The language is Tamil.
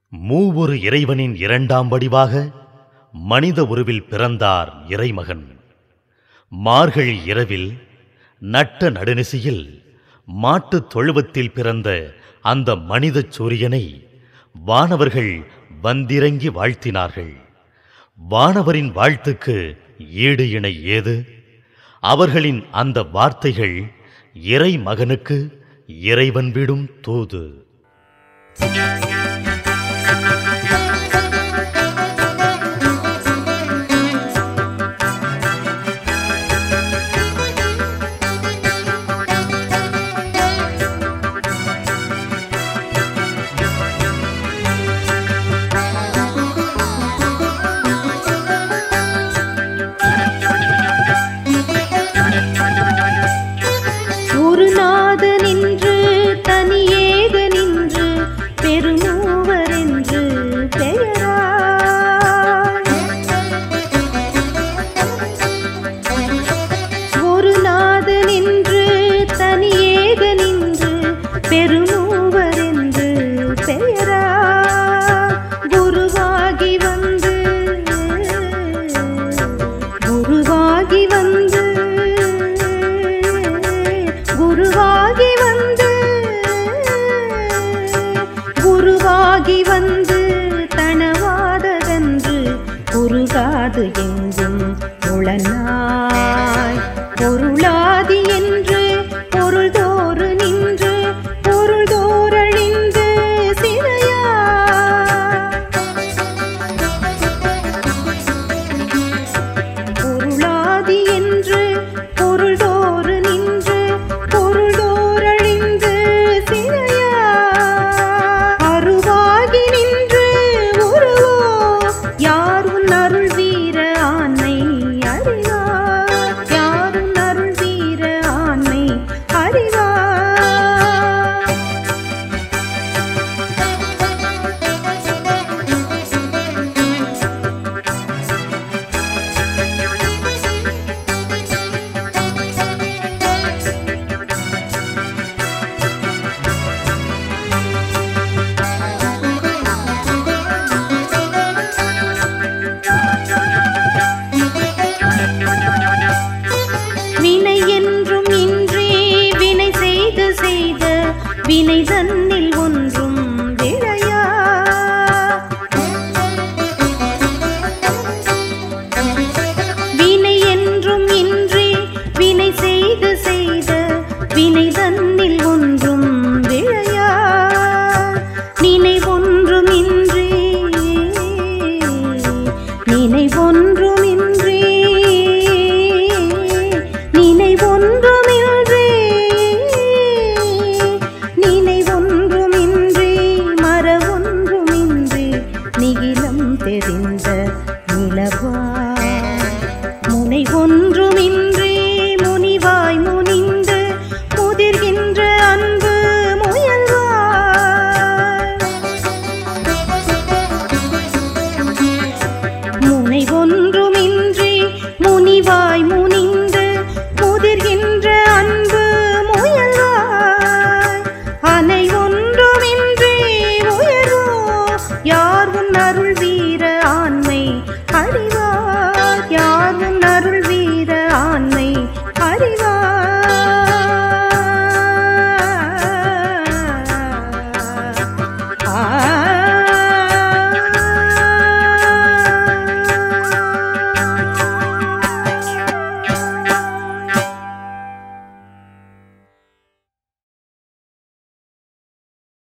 மூவொரு இறைவனின் இரண்டாம் வடிவாக மனித உருவில் பிறந்தார் இறைமகன் மார்கழி இரவில் நட்ட நடுநிசியில் மாட்டுத் தொழுவத்தில் பிறந்த அந்த மனிதச் சூரியனை வானவர்கள் வந்திறங்கி வாழ்த்தினார்கள் வானவரின் வாழ்த்துக்கு ஈடு இணை ஏது அவர்களின் அந்த வார்த்தைகள் இறை மகனுக்கு இறைவன் விடும் தூது ஒரு நாது நின்று தனியேக நின்று பெருமூவர் என்று பெயராய் ஒரு நாது நின்று தனியேக நின்று பெருமூவர் என்று பெயராய் குருவாகி வந்து குருவாகி வந்து குருவாகி வந்து குருவாகி வந்து தனவாததன்று குறுகாது எங்கள்